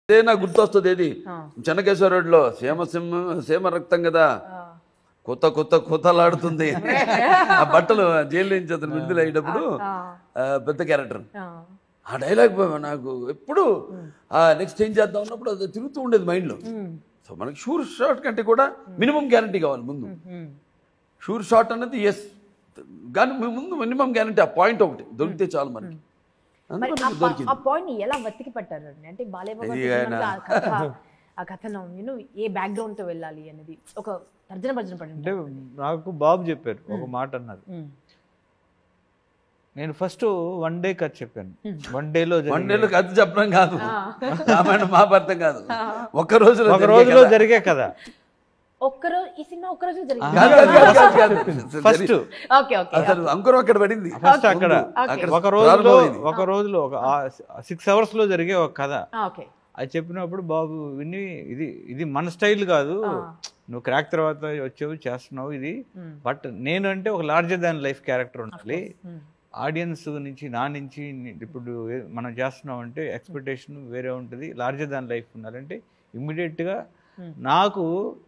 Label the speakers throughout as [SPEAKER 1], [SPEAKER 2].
[SPEAKER 1] అదే నాకు గుర్తొస్తుంది ఏది
[SPEAKER 2] ఆ.
[SPEAKER 1] చెన్నకేశ్వరరెడ్డిలో సీమ సింహ సీమ రక్తం కదా
[SPEAKER 2] ఆ.
[SPEAKER 1] కొత్త కొత్త కొత్తలాడుతుంది ఆ బట్టలు జైలు నుంచి అతను విడుదల అయ్యేటప్పుడు
[SPEAKER 2] ఆ.
[SPEAKER 1] ఆ, పెద్ద క్యారెక్టర్
[SPEAKER 2] ఆ.
[SPEAKER 1] ఆ డైలాగ్ నాకు ఎప్పుడు నెక్స్ట్ ఏం చేద్దాం ఉన్నప్పుడు అది తిరుగుతూ ఉండేది మైండ్లో
[SPEAKER 2] ఉమ్.
[SPEAKER 1] సో మనకి షూర్ షాట్ కంటే కూడా మినిమం గ్యారంటీ కావాలి ముందు
[SPEAKER 2] ఉమ్.
[SPEAKER 1] షూర్ షాట్ అన్నది ఎస్ కానీ ముందు మినిమం గ్యారంటీ ఆ పాయింట్ ఒకటి దొరికితే చాలు మనకి
[SPEAKER 2] మరి
[SPEAKER 1] అందుకని
[SPEAKER 2] ఆ
[SPEAKER 1] నాకు
[SPEAKER 2] పా-
[SPEAKER 1] దొరికింది
[SPEAKER 2] ఆ పాయింట్ ని ఎలా వెతికి పట్టారు అండి అంటే బాలేబాబా
[SPEAKER 1] ఇది
[SPEAKER 2] సినిమాలో
[SPEAKER 1] ఆయన-
[SPEAKER 2] ఆ కథ ఆ కథనం యూనో ఏ బ్యాక్గ్రౌండ్ తో వెళ్ళాలి అనేది ఒక తర్జన భర్జన పడి
[SPEAKER 3] అంటే నాకు బాబు చెప్పారు ఒక మాట అన్నారు
[SPEAKER 2] ఉమ్.
[SPEAKER 3] నేను ఫస్ట్ వన్ డే కథ చెప్పాను వన్ డేలో
[SPEAKER 1] వన్ డేలో కథ చెప్పడం కాదు రామాయణం మహాభారతం కాదు ఒక్క రోజులో
[SPEAKER 3] ఒక
[SPEAKER 1] జరిగే
[SPEAKER 3] రోజులో
[SPEAKER 1] కథ.
[SPEAKER 3] జరిగే కదా
[SPEAKER 2] ఒక్కరోజు ఈ సినిమా ఒక్క రోజు జరిగింది
[SPEAKER 1] కాదు, కాదు, కాదు, కాదు, కాదు.
[SPEAKER 3] ఫస్ట్
[SPEAKER 2] ఓకే ఓకే
[SPEAKER 1] అసలు అంకురం అక్కడ పడింది
[SPEAKER 3] ఫస్ట్ అక్కడ
[SPEAKER 1] అక్కడ
[SPEAKER 3] ఒక రోజులో
[SPEAKER 1] ప్రారంభమైంది.
[SPEAKER 3] ఒక రోజులో ఒక సిక్స్ అవర్స్ లో జరిగే ఒక కథ
[SPEAKER 2] ఓకే
[SPEAKER 3] అది చెప్పినప్పుడు బాబు విని ఇది ఇది మన స్టైల్ కాదు నువ్వు క్రాక్ తర్వాత వచ్చావు చేస్తున్నావు ఇది బట్ నేను అంటే ఒక లార్జర్ దాన్ లైఫ్ క్యారెక్టర్ ఉండాలి ఆడియన్స్ నుంచి నా నుంచి ని- ఇప్పుడు ఏ- మనం చేస్తున్నాం అంటే ఎక్స్పెక్టేషన్ వేరే ఉంటుంది లార్జర్ దాన్ లైఫ్ ఉండాలంటే ఇమ్మీడియట్గా నాకు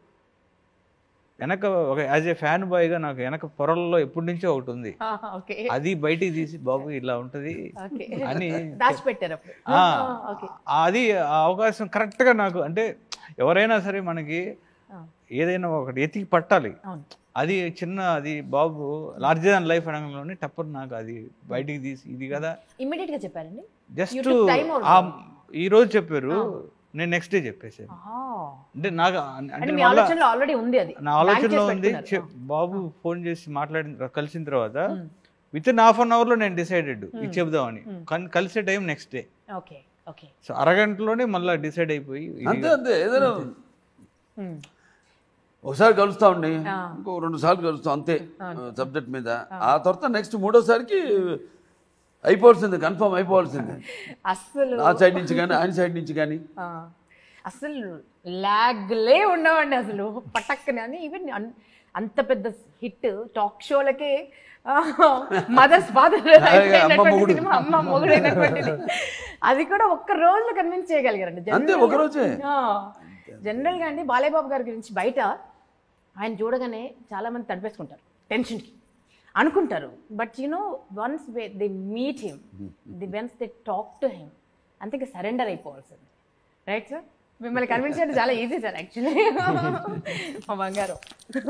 [SPEAKER 3] వెనక ఒక యాజ్ ఏ ఫ్యాన్ బాయ్గా నాకు వెనక పొరల్లో ఎప్పటి నుంచో ఒకటి ఉంది
[SPEAKER 2] ఓకే
[SPEAKER 3] అది బయటికి తీసి బాబు ఇలా ఉంటుంది
[SPEAKER 2] ఓకే
[SPEAKER 3] అని
[SPEAKER 2] దాచిపెట్టారు అప్పుడు
[SPEAKER 3] ఆ,
[SPEAKER 2] ఓకే
[SPEAKER 3] అది ఆ అవకాశం కరెక్ట్గా నాకు అంటే ఎవరైనా సరే మనకి
[SPEAKER 2] ఆ.
[SPEAKER 3] ఏదైనా ఒకటి ఎతికి పట్టాలి
[SPEAKER 2] అవును
[SPEAKER 3] అది చిన్న అది బాబు లార్జర్ దాన్ లైఫ్ అనగానే టప్పర్ నాకు అది బయటికి తీసి ఇది కదా
[SPEAKER 2] ఇమ్మీడియట్ గా చెప్పారండి
[SPEAKER 3] just
[SPEAKER 2] You took time or
[SPEAKER 3] ఈ రోజు చెప్పారు నేను నెక్స్ట్ డే చెప్పేసాను
[SPEAKER 2] ఆహా.
[SPEAKER 3] అంటే నాకు
[SPEAKER 2] అంటే
[SPEAKER 3] అంటే
[SPEAKER 2] మీ
[SPEAKER 3] మళ్ళా
[SPEAKER 2] ఆలోచనలో ఆల్రెడీ ఉంది అది
[SPEAKER 3] నా
[SPEAKER 2] Bank
[SPEAKER 3] ఆలోచనలో
[SPEAKER 2] చేసి
[SPEAKER 3] ఉంది
[SPEAKER 2] పెట్టుకున్నారు.
[SPEAKER 3] చె- బాబు ఫోన్ చేసి మాట్లాడిన తర్వా- కలిసిన తర్వాత విత్ ఇన్ హాఫ్ అన్ అవర్లో నేను డిసైడెడ్ ఇది చెబుదామని కానీ కలిసే time next day
[SPEAKER 2] okay okay
[SPEAKER 3] so అరగంటలోనే మళ్ళీ డిసైడ్ అయిపోయి ఇది-
[SPEAKER 1] అంతే అంతే ఏదైనా
[SPEAKER 2] ఉమ్.
[SPEAKER 1] ఒకసారి కలుస్తా ఉండి ఇంకో రెండు సార్లు కలుస్తాం అంతే సబ్జెక్ట్ మీద ఆ తర్వాత నెక్స్ట్ మూడోసారికి అయిపోవాల్సిందే కన్ఫర్మ్ అయిపోవాల్సిందే
[SPEAKER 2] అస్సలు
[SPEAKER 1] నా సైడ్ నుంచి కానీ ఆయన సైడ్ నుంచి కానీ
[SPEAKER 2] ఆ, అసలు లాగ్లే ఉండవండి అసలు పటక్కని అని ఈవెన్ అంత పెద్ద హిట్ టాక్ షోలకే మదర్స్ ఫాదర్
[SPEAKER 1] అమ్మ మొగుడు.
[SPEAKER 2] అమ్మ మొగుడు అయినటువంటిది అది కూడా ఒక్క రోజులో కన్విన్స్ చేయగలిగారండి
[SPEAKER 1] అంతే ఒక రోజే
[SPEAKER 2] జనరల్గా అండి బాలయ్యబాబు గారి గురించి బయట ఆయన చూడగానే చాలా మంది తడిపేసుకుంటారు టెన్షన్కి అనుకుంటారు but no once they meet him the once they talk to him అంతే ఇంకా సరెండర్ అయిపోవాల్సింది రైట్ సార్ మిమ్మల్ని కన్విన్స్ చేయడం చాలా ఈజీ సార్ యాక్చువల్లీ మా బంగారం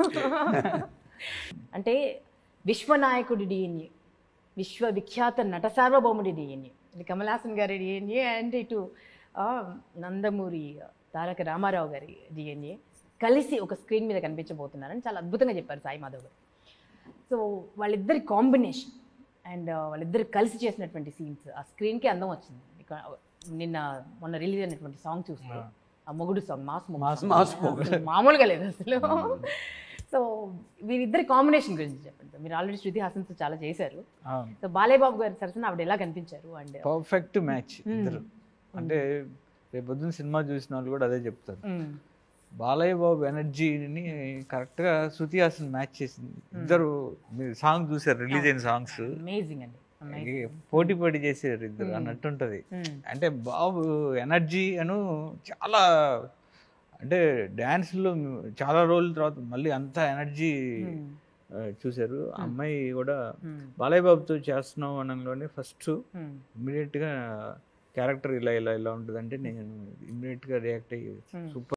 [SPEAKER 2] అంటే విశ్వనాయకుడి డిఎన్ఏ విశ్వవిఖ్యాత నట సార్వభౌముడి డిఎన్ఏ ఇది కమల్ హాసన్ గారి డిఎన్ఏ అండ్ ఇటు ఆ, నందమూరి తారక రామారావు గారి డిఎన్ఏ కలిసి ఒక స్క్రీన్ మీద కనిపించబోతున్నారని చాలా అద్భుతంగా చెప్పారు సాయి మాధవ్ గారు సో వాళ్ళిద్దరి కాంబినేషన్ అండ్ వాళ్ళిద్దరు కలిసి చేసినటువంటి సీన్స్ ఆ స్క్రీన్కి అందం వచ్చింది ఇక నిన్న మొన్న రిలీజ్ అయినటువంటి సాంగ్ చూస్తే ఆ మొగుడు సాంగ్ మాస్ మొగుడు
[SPEAKER 1] మాస్
[SPEAKER 2] అసలు మామూలుగా లేదు అసలు సో వీరిద్దరి కాంబినేషన్ గురించి చెప్పండి మీరు ఆల్రెడీ శృతి హాసన్తో చాలా చేశారు సో బాలయ్య బాబు గారి సరసన ఆవిడ ఎలా కనిపించారు అండ్
[SPEAKER 3] పర్ఫెక్ట్ మ్యాచ్ ఇద్దరు అంటే రేపు పొద్దున్న సినిమా చూసిన వాళ్ళు కూడా అదే చెప్తారు బాలయ్య బాబు ఎనర్జీని కరెక్ట్గా శృతి హాసన్ మ్యాచ్ చేసింది ఇద్దరు మీరు సాంగ్ చూసారు రిలీజ్ అయిన సాంగ్స్
[SPEAKER 2] అమేజింగ్ అండి
[SPEAKER 3] పోటీ పోటీ చేసారు ఇద్దరు అన్నట్టుంటది అంటే బాబు ఎనర్జీ అను చాలా అంటే డ్యాన్స్లో చాలా రోజుల తర్వాత మళ్ళీ అంత ఎనర్జీ చూశారు ఆ అమ్మాయి కూడా బాలయ్య బాబుతో చేస్తున్నాం అనగానే ఫస్ట్ ఇమ్మీడియట్గా క్యారెక్టర్ ఇలా ఇలా ఇలా ఉంటుందంటే నేను ఇమ్మీడియట్గా రియాక్ట్ అయ్యి సూపర్